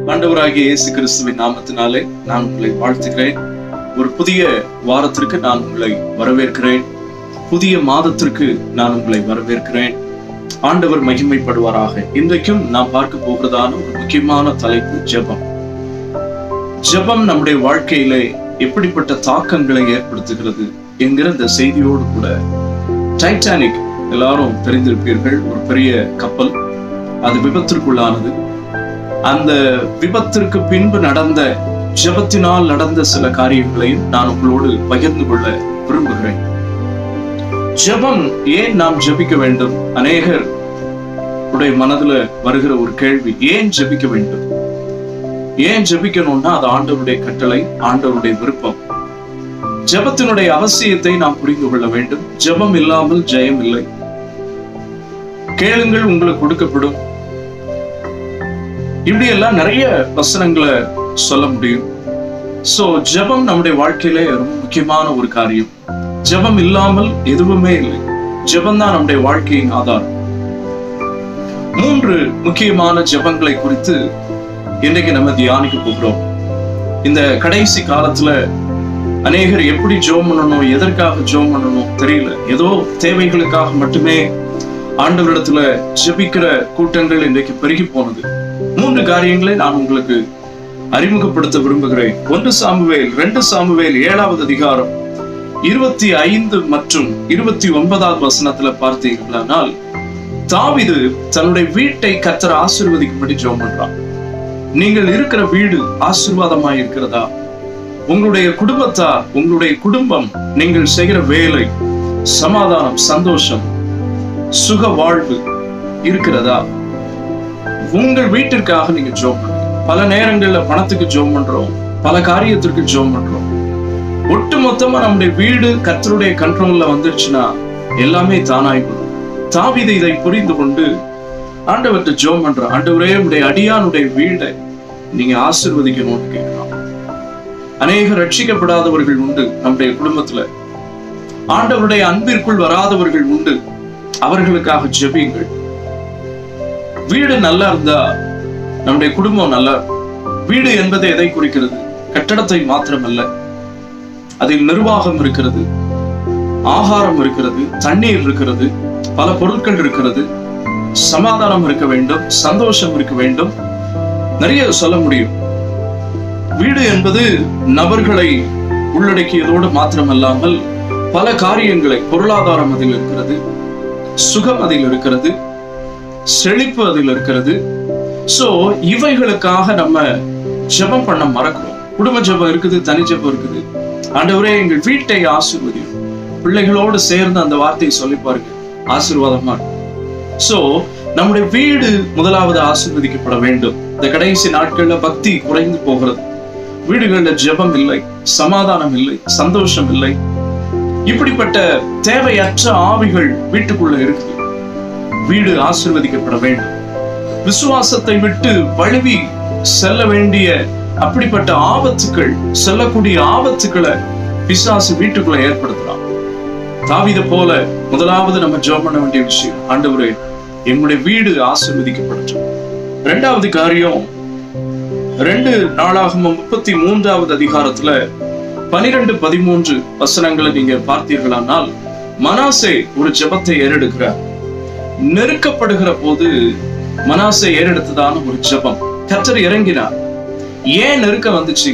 ஆண்டவராகிய இயேசு கிறிஸ்துவின் நாமத்தினாலே நான் உங்களை வாழ்த்துகிறேன் ஒரு புதிய வாரத்திற்கு நான் உங்களை வரவேற்கிறேன் புதிய மாதத்திற்கு நான் உங்களை வரவேற்கிறேன் ஆண்டவர் மகிமைப்படுவாராக இன்றைக்கும் நாம் பார்க்க போகிறதான ஒரு முக்கியமான தலைப்பு ஜெபம் ஜெபம் நம்முடைய வாழ்க்கையிலே எப்படிப்பட்ட தாக்கங்களை ஏற்படுத்துகிறது என்கிற இந்த செய்தியோடு கூட டைட்டானிக் எல்லாரும் தெரிந்திருப்பீர்கள் ஒரு பெரிய கப்பல் அது விபத்திற்குள்ளானது அந்த விபத்திற்கு பின்பு நடந்த ஜெபத்தினால் நடந்த சில காரியங்களையும் நான் உங்களோடு பகிர்ந்து கொள்ள விரும்புகிறேன் ஜெபம் ஏன் நாம் ஜெபிக்க வேண்டும் அநேகர் உடைய மனதுல வருகிற ஒரு கேள்வி ஏன் ஜெபிக்க வேண்டும் ஏன் ஜெபிக்கணும்னா அது ஆண்டவருடைய கட்டளை ஆண்டவருடைய விருப்பம் ஜெபத்தினுடைய அவசியத்தை நாம் புரிந்து கொள்ள வேண்டும் ஜெபம் இல்லாமல் ஜெயம் இல்லை கேளுங்கள் உங்களுக்கு கொடுக்கப்படும் இப்படி எல்லாம் நிறைய வசனங்களை சொல்ல முடியும் சோ ஜெபம் நம்முடைய வாழ்க்கையில ரொம்ப முக்கியமான ஒரு காரியம் ஜெபம் இல்லாமல் எதுவுமே இல்லை ஜெபம் தான் நம்முடைய வாழ்க்கையின் ஆதாரம் மூன்று முக்கியமான ஜெபங்களை குறித்து இன்றைக்கு நம்ம தியானிக்க போகிறோம் இந்த கடைசி காலத்துல அநேகர் எப்படி ஜோம் பண்ணணும் எதற்காக ஜோம் பண்ணணும் தெரியல ஏதோ தேவைகளுக்காக மட்டுமே ஆண்டவரிடத்துல ஜெபிக்கிற கூட்டங்கள் இன்றைக்கு பெருகி போனது மூன்று காரியங்களை நான் உங்களுக்கு அறிமுகப்படுத்த விரும்புகிறேன் ஒன்று சாமுவேல் ரெண்டு சாமுவேல் ஏழாவது அதிகாரம் இருபத்தி ஐந்து மற்றும் இருபத்தி ஒன்பதாவது வசனத்துல பார்த்தீர்களானால் தாவிது தன்னுடைய வீட்டை கத்தர் ஆசிர்வதிக்கும்படி ஜெபம் பண்றான் நீங்கள் இருக்கிற வீடு ஆசீர்வாதமாய் இருக்கிறதா உங்களுடைய குடும்பத்தார் உங்களுடைய குடும்பம் நீங்கள் செய்கிற வேலை சமாதானம் சந்தோஷம் சுக வாழ்வு இருக்கிறதா உங்கள் வீட்டிற்காக நீங்க ஜோம் பண்ணுங்க பல நேரங்கள்ல பணத்துக்கு ஜோம் பண்றோம் பல காரியத்திற்கு ஜோம் பண்றோம் ஒட்டு மொத்தமா நம்முடைய வீடு கத்தருடைய கண்ட்ரோல்ல வந்துருச்சுன்னா எல்லாமே தானாய்விடும் தாவித இதை புரிந்து கொண்டு ஆண்டவர்கிட்ட ஜோம் பண்ற ஆண்டவரே உடைய அடியானுடைய வீடை நீங்க ஆசிர்வதிக்கணும்னு கேட்கலாம் அநேக ரட்சிக்கப்படாதவர்கள் உண்டு நம்முடைய குடும்பத்துல ஆண்டவருடைய அன்பிற்குள் வராதவர்கள் உண்டு அவர்களுக்காக ஜெபியுங்கள் வீடு நல்லா இருந்தா நம்முடைய குடும்பம் நல்லா இருக்கும். வீடு என்பது எதை குறிக்கிறது கட்டடத்தை மாத்திரமல்ல அதில் நிர்வாகம் இருக்கிறது ஆகாரம் இருக்கிறது தண்ணீர் இருக்கிறது பல பொருட்கள் இருக்கிறது சமாதானம் இருக்க வேண்டும் சந்தோஷம் இருக்க வேண்டும் நிறைய சொல்ல முடியும் வீடு என்பது நபர்களை உள்ளடக்கியதோடு மாத்திரமல்லாமல் பல காரியங்களை பொருளாதாரம் அதில் இருக்கிறது சுகம் அதில் இருக்கிறது செழிப்பு அதில் இருக்கிறது சோ இவைகளுக்காக நம்ம ஜெபம் பண்ண மறக்கிறோம் குடும்ப ஜெபம் இருக்குது தனி ஜெபம் இருக்குது ஆண்டவரே எங்கள் வீட்டை ஆசீர்வதியும் பிள்ளைகளோடு சேர்ந்து அந்த வார்த்தையை சொல்லி பாருங்க ஆசீர்வாதமா இருக்கும் சோ நம்முடைய வீடு முதலாவது ஆசீர்வதிக்கப்பட வேண்டும் இந்த கடைசி நாட்கள்ல பக்தி குறைந்து போகிறது வீடுகள்ல ஜெபம் இல்லை சமாதானம் இல்லை சந்தோஷம் இல்லை இப்படிப்பட்ட தேவையற்ற ஆவிகள் வீட்டுக்குள்ள இருக்குது வீடு ஆசீர்வதிக்கப்பட வேண்டும் விசுவாசத்தை விட்டு வழுவி செல்ல வேண்டிய அப்படிப்பட்ட ஆபத்துக்கள் செல்லக்கூடிய ஆபத்துக்களை பிசாசு வீட்டுக்குள்ள ஏற்படுத்தலாம் தாவித போல முதலாவது நம்ம ஜெபம் பண்ண வேண்டிய விஷயம் ஆண்டவரே எங்களுடைய வீடு ஆசீர்வதிக்கப்படட்டும் ரெண்டாவது காரியம் ரெண்டு நாளாகம முப்பத்தி மூன்றாவது அதிகாரத்துல பனிரெண்டு பதிமூன்று வசனங்களை நீங்க பார்த்தீர்களானால் மனாசே ஒரு ஜெபத்தை ஏறெடுக்கிறார் நெருக்கப்படுகிற போது மனாசை ஏறெடுத்ததான ஒரு ஜெபம் கத்தர் இறங்கினார் ஏன் நெருக்க வந்துச்சு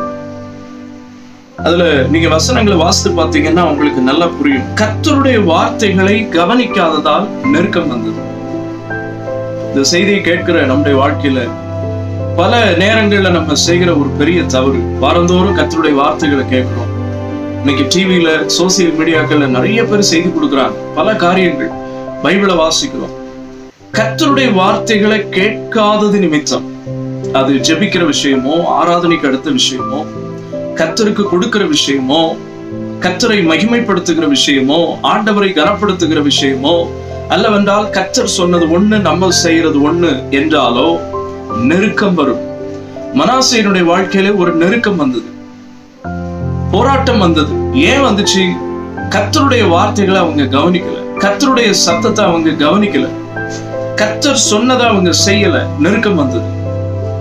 அதுல நீங்க வசனங்களை வாசித்து பார்த்தீங்கன்னா உங்களுக்கு நல்லா புரியும் கத்தருடைய வார்த்தைகளை கவனிக்காததால் நெருக்கம் வந்தது இந்த செய்தியை கேட்கிற நம்முடைய வாழ்க்கையில பல நேரங்கள்ல நம்ம செய்கிற ஒரு பெரிய தவறு வாரந்தோறும் கத்தருடைய வார்த்தைகளை கேட்கிறோம் இன்னைக்கு டிவியில சோசியல் மீடியாக்கள்ல நிறைய பேர் செய்தி கொடுக்குறாங்க பல காரியங்கள் பைபிளை வாசிக்கிறோம் கத்தருடைய வார்த்தைகளை கேட்காதது நிமித்தம் அது ஜெபிக்கிற விஷயமோ ஆராதனைக்கு அடுத்த விஷயமோ கத்தருக்கு கொடுக்கிற விஷயமோ கத்தரை மகிமைப்படுத்துகிற விஷயமோ ஆண்டவரை கனப்படுத்துகிற விஷயமோ அல்லவென்றால் கத்தர் சொன்னது ஒண்ணு நம்ம செய்யறது ஒண்ணு என்றாலோ நெருக்கம் வரும் மனாசையனுடைய வாழ்க்கையில ஒரு நெருக்கம் வந்தது போராட்டம் வந்தது ஏன் வந்துச்சு கத்தருடைய வார்த்தைகளை அவங்க கவனிக்கல கத்தருடைய சத்தத்தை அவங்க கவனிக்கல கத்தர் சொன்னதை அவங்க செய்யல நெருக்கம் வந்தது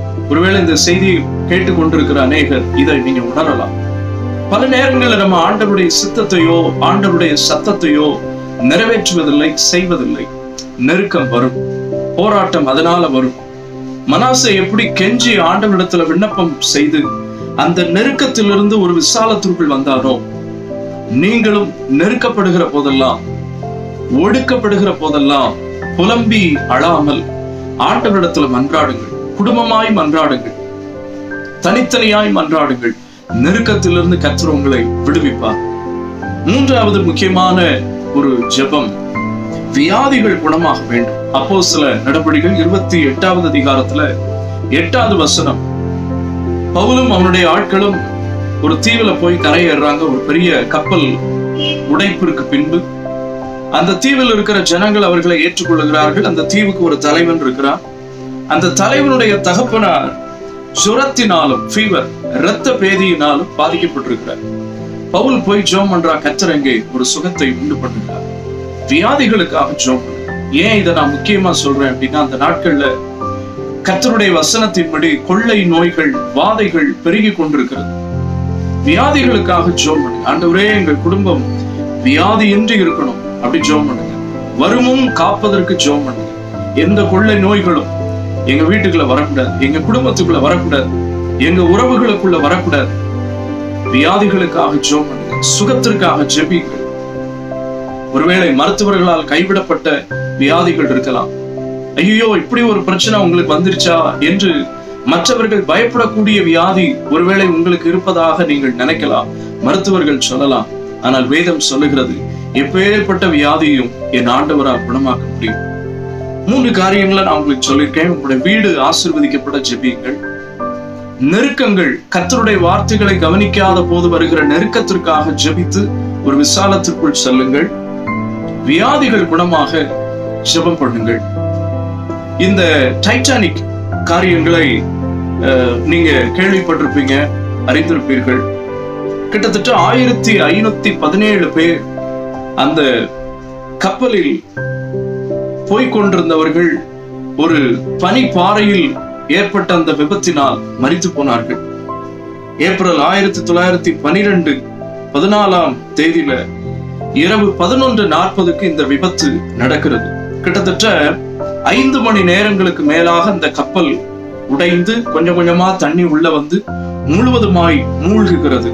ஒருவேளை இந்த செய்தியை கேட்டுக்கொண்டிருக்கிற அநேகர் இதை நீங்க உணரலாம் பல நேரங்களில் நம்ம ஆண்டவருடைய சித்தத்தையோ ஆண்டவருடைய சத்தத்தையோ நிறைவேற்றுவதில்லை செய்வதில்லை நெருக்கம் வரும் போராட்டம் அதனால வரும் மனாசை எப்படி கெஞ்சி ஆண்டவரிடத்துல விண்ணப்பம் செய்து அந்த நெருக்கத்திலிருந்து ஒரு விசாலத்திற்குள் வந்தாரோ நீங்களும் நெருக்கப்படுகிற போதெல்லாம் ஒடுக்கப்படுகிற போதெல்லாம் புலம்பி அழாமல் ஆண்டவரிடத்துல மன்றாடுங்கள் குடும்பமாய் மன்றாடுங்கள் தனித்தனியாய் மன்றாடுங்கள் நெருக்கத்திலிருந்து கர்த்தர் உங்களை விடுவிப்பார் மூன்றாவது முக்கியமான ஒரு ஜெபம் வியாதிகள் குணமாக வேண்டும் அப்போ சில நடவடிக்கைகள் இருபத்தி எட்டாவது அதிகாரத்துல எட்டாவது வசனம் பவுலும் அவனுடைய ஆட்களும் ஒரு தீவுல போய் கரையேறாங்க ஒரு பெரிய கப்பல் உடைப்பிற்கு பின்பு அந்த தீவில் இருக்கிற ஜனங்கள் அவர்களை ஏற்றுக்கொள்கிறார்கள் அந்த தீவுக்கு ஒரு தலைவன் இருக்கிறான் அந்த தலைவனுடைய தகப்பனார் சுரத்தினாலும் ஃபீவர் இரத்த பேதியினாலும் பாதிக்கப்பட்டிருக்கிறார் பவுல் போய் ஜோம் பண்றா கத்தரங்கே ஒரு சுகத்தை உண்டு பண்ணுகிறார் வியாதிகளுக்காக ஜோம் பண்ணுங்க. ஏன் இதை நான் முக்கியமா சொல்றேன் அப்படின்னா அந்த நாட்கள்ல கர்த்தருடைய வசனத்தின்படி கொள்ளை நோய்கள் வாதைகள் பெருகி கொண்டிருக்கிறது வியாதிகளுக்காக ஜோம் பண்ணுங்க ஆண்டவரே எங்கள் குடும்பம் வியாதியின்றி இருக்கணும் அப்படி ஜோம் பண்ணுங்க வருமும் காப்பதற்கு ஜோம் பண்ணுங்க எந்த கொள்ளை நோய்களும் எங்க வீட்டுக்குள்ள வரக்கூடாது எங்க குடும்பத்துக்குள்ள வரக்கூடாது எங்க உறவுகளுக்குள்ள வரக்கூடாது வியாதிகளுக்காக ஜோம் பண்ணுங்க சுகத்திற்காக ஜெபிங்க ஒருவேளை மருத்துவர்களால் கைவிடப்பட்ட வியாதிகள் இருக்கலாம் ஐயோ இப்படி ஒரு பிரச்சனை உங்களுக்கு வந்துருச்சா என்று மற்றவர்கள் பயப்படக்கூடிய வியாதி ஒருவேளை உங்களுக்கு இருப்பதாக நீங்கள் நினைக்கலாம் மருத்துவர்கள் சொல்லலாம் ஆனால் வேதம் சொல்லுகிறது எப்பேற்பட்ட வியாதியும் என் ஆண்டவரால் குணமாக்க முடியும் மூன்று காரியங்களை நான் உங்களுக்கு சொல்லியிருக்கேன் உங்களுடைய வீடு ஆசிர்வதிக்கப்பட ஜெபியுங்கள் நெருக்கங்கள் கர்த்தருடைய வார்த்தைகளை கவனிக்காத போது வருகிற நெருக்கத்திற்காக ஜெபித்து ஒரு விசாலத்திற்குள் செல்லுங்கள் வியாதிகள் குணமாக ஜெபம் பண்ணுங்கள் இந்த டைட்டானிக் காரியங்களை அஹ், நீங்க கேள்விப்பட்டிருப்பீங்க அறிந்திருப்பீர்கள் கிட்டத்தட்ட ஆயிரத்தி ஐநூத்தி பதினேழு பேர் அந்த கப்பலில் போய்க் கொண்டிருந்தவர்கள் ஒரு பனி பாறையில் ஏற்பட்ட அந்த விபத்தினால் மரித்து போனார்கள் ஏப்ரல் ஆயிரத்தி தொள்ளாயிரத்தி பனிரெண்டு பதினாலாம் தேதியில இரவு பதினொன்று நாற்பதுக்கு இந்த விபத்து நடக்கிறது கிட்டத்தட்ட ஐந்து மணி நேரங்களுக்கு மேலாக அந்த கப்பல் உடைந்து கொஞ்சம் கொஞ்சமா தண்ணி உள்ள வந்து முழுவதுமாய் மூழ்குகிறது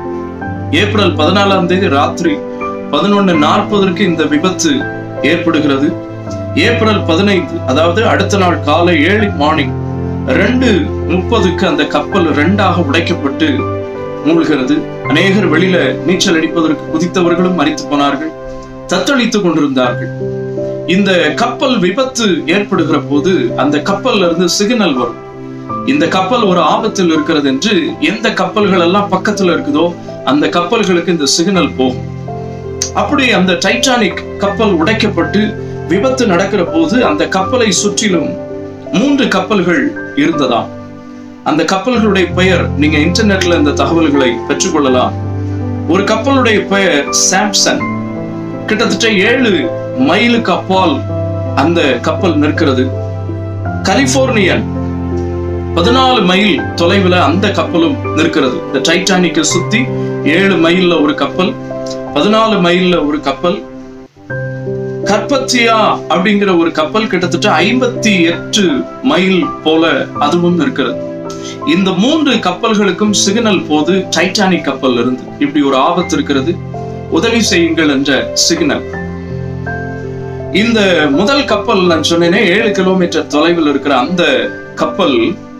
ஏப்ரல் பதினாலாம் தேதி ராத்திரி பதினொன்னு நாற்பதற்கு இந்த விபத்து ஏற்படுகிறது ஏப்ரல் பதினைந்து அதாவது அடுத்த நாள் காலை ஏழு மார்னிங் ரெண்டு முப்பதுக்கு அந்த கப்பல் ரெண்டாக உடைக்கப்பட்டு மூழ்கிறது அநேகர் வெளியில நீச்சல் அடிப்பதற்கு குதித்தவர்களும் மறித்து போனார்கள் தத்தளித்துக் கொண்டிருந்தார்கள் இந்த கப்பல் விபத்து ஏற்படுகிற போது அந்த கப்பல்ல இருந்து சிக்னல் வரும் இந்த கப்பல் ஒரு ஆபத்தில் இருக்கிறது என்று எந்த கப்பல்கள் எல்லாம் பக்கத்துல இருக்குதோ அந்த கப்பல்களுக்கு இந்த சிக்னல் போகும் அப்படி அந்த டைட்டானிக் கப்பல் உடைக்கப்பட்டு விபத்து நடக்கிற போது அந்த கப்பலை சுற்றிலும் மூன்று கப்பல்கள் இருந்ததாம் அந்த கப்பல்களுடைய பெயர் நீங்க இன்டர்நெட்ல இந்த தகவல்களை பெற்றுக்கொள்ளலாம் ஒரு கப்பலுடைய பெயர் சாம்சன் கிட்டத்தட்ட ஏழு மைலுக்கு அப்பால் அந்த கப்பல் நிற்கிறது கலிபோர்னியன் பதினாலு மைல் தொலைவுல அந்த கப்பலும் நிற்கிறது இந்த டைட்டானிக்கை சுத்தி ஏழு மைல்ல ஒரு கப்பல் பதினாலு மைல்ல ஒரு கப்பல் கற்பத்தியா அப்படிங்கிற ஒரு கப்பல் கிட்டத்தட்ட ஐம்பத்தி எட்டு மைல் போல அதுவும் இருக்கிறது இந்த மூன்று கப்பல்களுக்கும் சிக்னல் போது டைட்டானிக் கப்பல் இருந்து இப்படி ஒரு ஆபத்து இருக்கிறது உதவி செய்யுங்கள் என்ற சிக்னல் இந்த முதல் கப்பல் நான் சொன்னேனே ஏழு கிலோமீட்டர் தொலைவில் இருக்கிற அந்த கப்பல்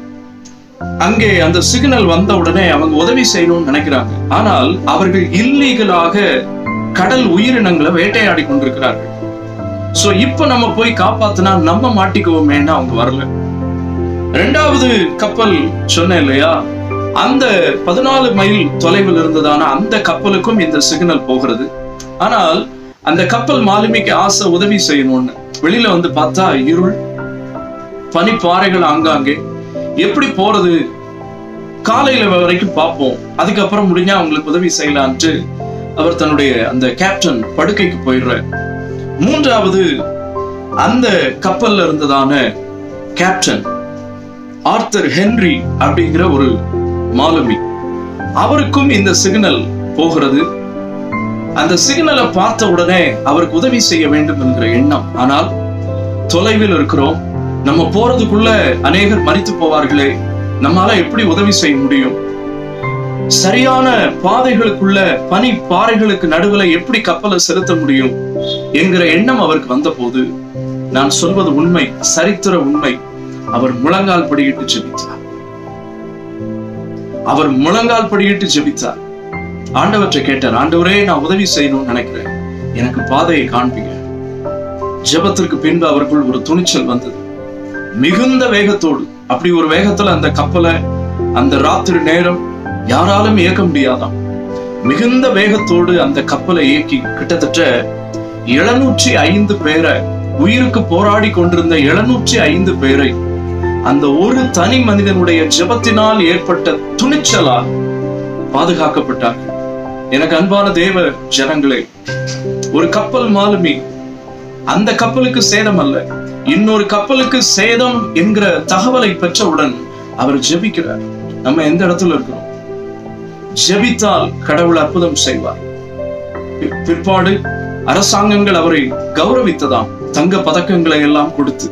அங்கே அந்த சிக்னல் வந்த உடனே அவங்க உதவி செய்யணும்னு நினைக்கிறாங்க ஆனால் அவர்கள் இல்லீகலாக கடல் உயிரினங்களை வேட்டையாடி கொண்டிருக்கிறார்கள் சோ இப்ப நம்ம போய் காப்பாத்தினா நம்ம மாட்டிக்குவோமேன்னு அவங்க வரல ரெண்டாவது கப்பல் சொன்னேன் இல்லையா அந்த பதினாலு மைல் தொலைவில் இருந்ததான அந்த கப்பலுக்கும் இந்த சிக்னல் போகிறது ஆனால் அந்த கப்பல் மாலுமிக்கு ஆசை உதவி செய்யணும்னு வெளியில வந்து பார்த்தா இருள் பனிப்பாறைகள் ஆங்காங்கே எப்படி போறது காலையில வரைக்கும் பார்ப்போம் அதுக்கப்புறம் முடிஞ்சா அவங்களுக்கு உதவி செய்யலான்ட்டு அவர் தன்னுடைய அந்த கேப்டன் படுக்கைக்கு போயிடுறார் மூன்றாவது அந்த கப்பல்ல இருந்ததான கேப்டன் ஆர்த்தர் ஹென்றி அப்படிங்கிற ஒரு மாலுமி அவருக்கும் இந்த சிக்னல் போகிறது அந்த சிக்னலை பார்த்த உடனே அவருக்கு உதவி செய்ய வேண்டும் என்கிற எண்ணம் ஆனால் தொலைவில் இருக்கிறோம் நம்ம போறதுக்குள்ள அநேகர் மறித்து போவார்களே நம்மால எப்படி உதவி செய்ய முடியும் சரியான பாதைகளுக்குள்ள பனி பாறைகளுக்கு நடுவுல எப்படி கப்பலை செலுத்த முடியும் என்கிற எண்ணம் அவருக்கு வந்தபோது நான் சொல்வது உண்மை சரித்திர உண்மை அவர் முழங்கால் படியிட்டு ஜெபித்தார் அவர் முழங்கால் படியிட்டு ஜெபித்தார் ஆண்டவற்றை கேட்டார் ஆண்டவரே நான் உதவி செய்யணும்னு நினைக்கிறேன் எனக்கு பாதையை காண்பீங்க ஜெபத்திற்கு பின்பு அவருக்குள் ஒரு துணிச்சல் வந்தது மிகுந்த வேகத்தோடு அப்படி ஒரு வேகத்துல அந்த கப்பலை அந்த ராத்திரி நேரம் யாராலும் இயக்க முடியாதாம் மிகுந்த வேகத்தோடு அந்த கப்பலை இயக்கி கிட்டத்தட்ட எழுநூற்றி ஐந்து பேரை உயிருக்கு போராடி கொண்டிருந்த எழுநூற்றி ஐந்து பேரை அந்த ஒரு தனி மனிதனுடைய ஜெபத்தினால் ஏற்பட்ட துணிச்சலால் பாதுகாக்கப்பட்டார்கள் எனக்கு அன்பான தேவ ஜனங்களே ஒரு கப்பல் மாலுமி அந்த கப்பலுக்கு சேதம் அல்ல இன்னொரு கப்பலுக்கு சேதம் என்கிற தகவலை பெற்றவுடன் அவர் ஜெபிக்கிறார் நம்ம எந்த இடத்துல இருக்கிறோம் ஜெபித்தால் கடவுள் அற்புதம் செய்வார் பி- பிற்பாடு அரசாங்கங்கள் அவரை கௌரவித்ததாம் தங்க பதக்கங்களை எல்லாம் கொடுத்து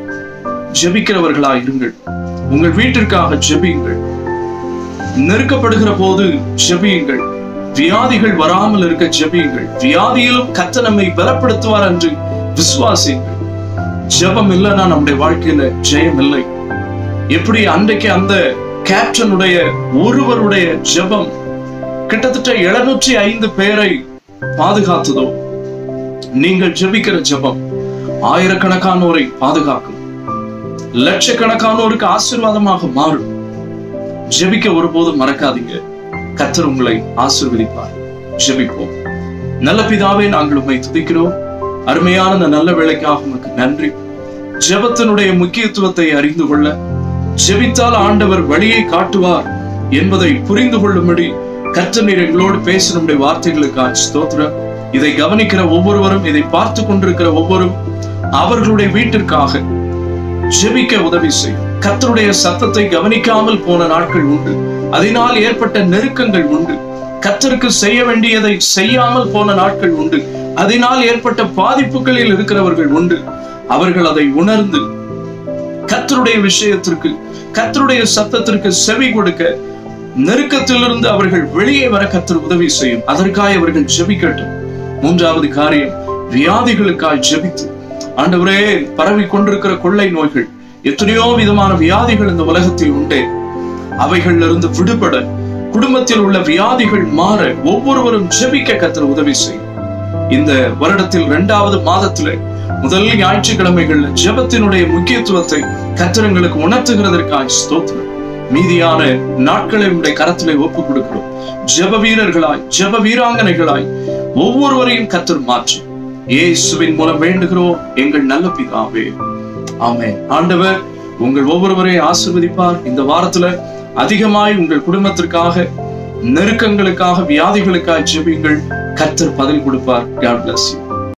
ஜெபிக்கிறவர்களா இருங்கள் உங்கள் வீட்டிற்காக ஜெபியுங்கள் நெருக்கப்படுகிற போது ஜெபியுங்கள் வியாதிகள் வராமல் இருக்க ஜெபியுங்கள் வியாதியிலும் கத்த நம்மை பலப்படுத்துவார் என்று விசுவாசியுங்கள் ஜெபம் இல்லைன்னா நம்முடைய வாழ்க்கையில ஜெயம் இல்லை எப்படி அன்றைக்கு அந்த கேப்டனுடைய ஒருவருடைய ஜெபம் கிட்டத்தட்ட எழுநூற்றி ஐந்து பேரை பாதுகாத்ததோ நீங்கள் ஜெபிக்கிற ஜெபம் ஆயிரக்கணக்கானோரை பாதுகாக்கும் லட்சக்கணக்கானோருக்கு ஆசீர்வாதமாக மாறும் ஜெபிக்க ஒருபோதும் மறக்காதீங்க கத்தர் உங்களை ஆசீர்வதிப்பார் ஜெபிப்போம் நல்ல பிதாவே நாங்கள் உண்மை துதிக்கிறோம் அருமையான இந்த நல்ல வேலைக்காக உமக்கு நன்றி ஜெபத்தினுடைய முக்கியத்துவத்தை அறிந்து கொள்ள ஜெபித்தால் ஆண்டவர் வழியை காட்டுவார் என்பதை புரிந்து கொள்ளும்படி கர்த்தர் எங்களோடு பேச நம்முடைய வார்த்தைகளுக்கு ஸ்தோத்திரம் இதை கவனிக்கிற ஒவ்வொருவரும் இதை பார்த்து கொண்டிருக்கிற ஒவ்வொரும் அவர்களுடைய வீட்டிற்காக ஜெபிக்க உதவி செய்யும் கர்த்தருடைய சத்தத்தை கவனிக்காமல் போன நாட்கள் உண்டு அதனால் ஏற்பட்ட நெருக்கங்கள் உண்டு கர்த்தருக்கு செய்ய வேண்டியதை செய்யாமல் போன நாட்கள் உண்டு அதனால் ஏற்பட்ட பாதிப்புகளில் இருக்கிறவர்கள் உண்டு அவர்கள் அதை உணர்ந்து கர்த்தருடைய விஷயத்திற்கு கர்த்தருடைய சத்தத்திற்கு செவி கொடுக்க நெருக்கத்திலிருந்து அவர்கள் வெளியே வர கர்த்தர் உதவி செய்யும் அதற்காக அவர்கள் ஜெபிக்கட்டும் மூன்றாவது காரியம் வியாதிகளுக்காய் ஜெபித்து ஆண்டவரே பரவி கொண்டிருக்கிற கொள்ளை நோய்கள் எத்தனையோ விதமான வியாதிகள் இந்த உலகத்தில் உண்டே அவைகள்ல இருந்து விடுபட குடும்பத்தில் உள்ள வியாதிகள் மாற ஒவ்வொருவரும் ஜெபிக்க கர்த்தர் உதவி செய்யும் இந்த வருடத்தில் இரண்டாவது மாதத்துல முதல் ஞாயிற்றுக்கிழமைகள்ல ஜெபத்தினுடைய முக்கியத்துவத்தை கத்திரங்களுக்கு உணர்த்துகிறதற்காக ஸ்தோத்திரம் மீதியான நாட்களை உடைய கரத்திலே ஒப்பு கொடுக்கிறோம் ஜெப வீரர்களாய் ஜெப வீராங்கனைகளாய் ஒவ்வொருவரையும் கத்தர் மாற்றும் இயேசுவின் மூலம் வேண்டுகிறோம் எங்கள் நல்ல பிதாவே ஆமென் ஆண்டவர் உங்கள் ஒவ்வொருவரையும் ஆசீர்வதிப்பார் இந்த வாரத்துல அதிகமாய் உங்கள் குடும்பத்திற்காக நெருக்கங்களுக்காக வியாதிகளுக்காக ஜெபியுங்கள் கர்த்தர் பதில் கொடுப்பார் God bless you